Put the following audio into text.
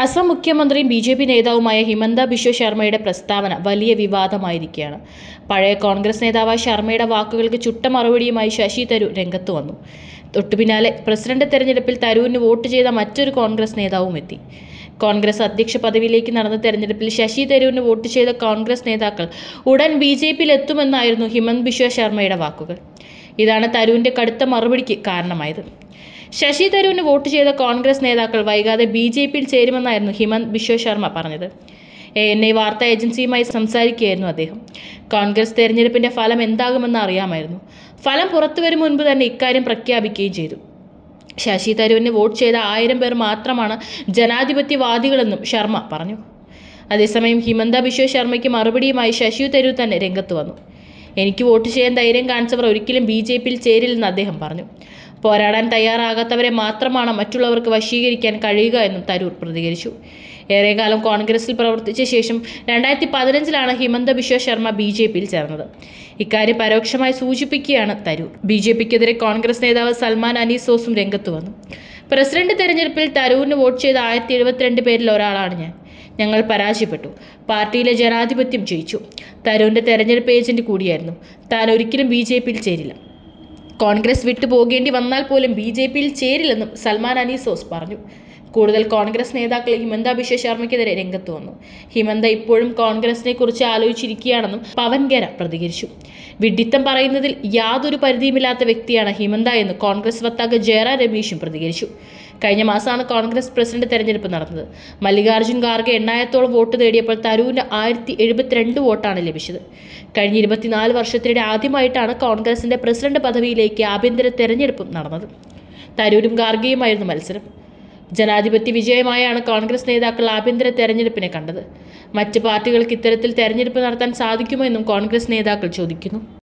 അസം മുഖ്യമന്ത്രിയും B J P നേതാവുമായ ഹിമന്ത ബിശ്വ ശർമ്മയുടെ പ്രസ്താവന വലിയ വിവാദമായിരിക്കുകയാണ് പഴയ കോൺഗ്രസ് നേതാവായ ശർമ്മയുടെ വാക്കുകൾക്ക് ചുട്ട മറുപടിയുമായി ശശി തരൂർ രംഗത്ത് വന്നു തൊട്ടു പിന്നാലെ പ്രസിഡന്റ് തെരഞ്ഞെടുപ്പിൽ തരൂരിന് വോട്ട് ചെയ്ത മറ്റൊരു കോൺഗ്രസ് നേതാവും എത്തി കോൺഗ്രസ് അധ്യക്ഷ പദവിയിലേക്ക് നടന്ന തെരഞ്ഞെടുപ്പിൽ ശശി തരൂരിന് വോട്ട് ചെയ്ത കോൺഗ്രസ് നേതാക്കൾ ഉടൻ ബി ജെ പിയിൽ എത്തുമെന്നായിരുന്നു ഹിമന്ത് ബിശ്വ ശർമ്മയുടെ വാക്കുകൾ ഇതാണ് തരൂരിന്റെ കടുത്ത മറുപടിക്ക് കാരണമായത് ശശി തരൂരിന് വോട്ട് ചെയ്ത കോൺഗ്രസ് നേതാക്കൾ വൈകാതെ ബി ജെ പിയിൽ ചേരുമെന്നായിരുന്നു ഹിമന്ത് ബിശ്വ ശർമ്മ പറഞ്ഞത് എ എൻ ഐ വാർത്താ ഏജൻസിയുമായി സംസാരിക്കുകയായിരുന്നു അദ്ദേഹം കോൺഗ്രസ് തെരഞ്ഞെടുപ്പിന്റെ ഫലം എന്താകുമെന്ന് അറിയാമായിരുന്നു ഫലം പുറത്തു വരും മുൻപ് തന്നെ ഇക്കാര്യം പ്രഖ്യാപിക്കുകയും ചെയ്തു ശശി തരൂരിന് വോട്ട് ചെയ്ത ആയിരം പേർ മാത്രമാണ് ജനാധിപത്യവാദികളെന്നും ശർമ്മ പറഞ്ഞു അതേസമയം ഹിമന്ത ബിശ്വ ശർമ്മയ്ക്ക് മറുപടിയുമായി ശശി തരൂർ തന്നെ രംഗത്ത് വന്നു എനിക്ക് വോട്ട് ചെയ്യാൻ ധൈര്യം കാണിച്ചവർ ഒരിക്കലും ബി ജെ പിയിൽ ചേരില്ലെന്ന് അദ്ദേഹം പറഞ്ഞു പോരാടാൻ തയ്യാറാകാത്തവരെ മാത്രമാണ് മറ്റുള്ളവർക്ക് വശീകരിക്കാൻ കഴിയുക എന്നും തരൂർ പ്രതികരിച്ചു ഏറെക്കാലം കോൺഗ്രസിൽ പ്രവർത്തിച്ച ശേഷം രണ്ടായിരത്തി പതിനഞ്ചിലാണ് ഹിമന്ത ബിശ്വ ശർമ്മ ബി ജെ പിയിൽ ചേർന്നത് ഇക്കാര്യം പരോക്ഷമായി സൂചിപ്പിക്കുകയാണ് തരൂർ ബി ജെ പിക്കെതിരെ കോൺഗ്രസ് നേതാവ് സൽമാൻ അനീസോസും രംഗത്ത് വന്നു പ്രസിഡന്റ് തെരഞ്ഞെടുപ്പിൽ തരൂരിന് വോട്ട് ചെയ്ത ആയിരത്തി എഴുപത്തിരണ്ട് പേരിൽ ഒരാളാണ് ഞാൻ ഞങ്ങൾ പരാജയപ്പെട്ടു പാർട്ടിയിലെ ജനാധിപത്യം ജയിച്ചു തരൂരിന്റെ തെരഞ്ഞെടുപ്പ് ഏജന്റ് കൂടിയായിരുന്നു താൻ ഒരിക്കലും ബി ജെ പിയിൽ ചേരില്ല കോൺഗ്രസ് വിട്ടു പോകേണ്ടി വന്നാൽ പോലും ബി ജെ പിയിൽ ചേരില്ലെന്നും സൽമാൻ അനീസോസ് പറഞ്ഞു കൂടുതൽ കോൺഗ്രസ് നേതാക്കൾ ഹിമന്ത ബിശ്വ ശർമ്മയ്ക്കെതിരെ രംഗത്ത് വന്നു ഹിമന്ത ഇപ്പോഴും കോൺഗ്രസിനെ കുറിച്ച് ആലോചിച്ചിരിക്കുകയാണെന്നും പവൻ ഖേര പ്രതികരിച്ചു വിഡ്ഢിത്തം പറയുന്നതിൽ യാതൊരു പരിധിയുമില്ലാത്ത വ്യക്തിയാണ് ഹിമന്ത എന്ന് കോൺഗ്രസ് വക്താവ് ജയറാം രമേശും പ്രതികരിച്ചു കഴിഞ്ഞ മാസമാണ് കോൺഗ്രസ് പ്രസിഡന്റ് തെരഞ്ഞെടുപ്പ് നടന്നത് മല്ലികാർജ്ജുൻ ഖാർഗെ എണ്ണായിരത്തോളം വോട്ട് നേടിയപ്പോൾ തരൂരിന് ആയിരത്തി എഴുപത്തിരണ്ട് വോട്ടാണ് ലഭിച്ചത് കഴിഞ്ഞ ഇരുപത്തിനാല് വർഷത്തിനിടെ ആദ്യമായിട്ടാണ് കോൺഗ്രസിന്റെ പ്രസിഡന്റ് പദവിയിലേക്ക് ആഭ്യന്തര തെരഞ്ഞെടുപ്പും നടന്നത് തരൂരും ഖാർഗെയുമായിരുന്നു മത്സരം ജനാധിപത്യ വിജയമായാണ് കോൺഗ്രസ് നേതാക്കൾ ആഭ്യന്തര തെരഞ്ഞെടുപ്പിനെ കണ്ടത് മറ്റ് പാർട്ടികൾക്ക് ഇത്തരത്തിൽ തെരഞ്ഞെടുപ്പ് നടത്താൻ സാധിക്കുമോ എന്നും കോൺഗ്രസ് നേതാക്കൾ ചോദിക്കുന്നു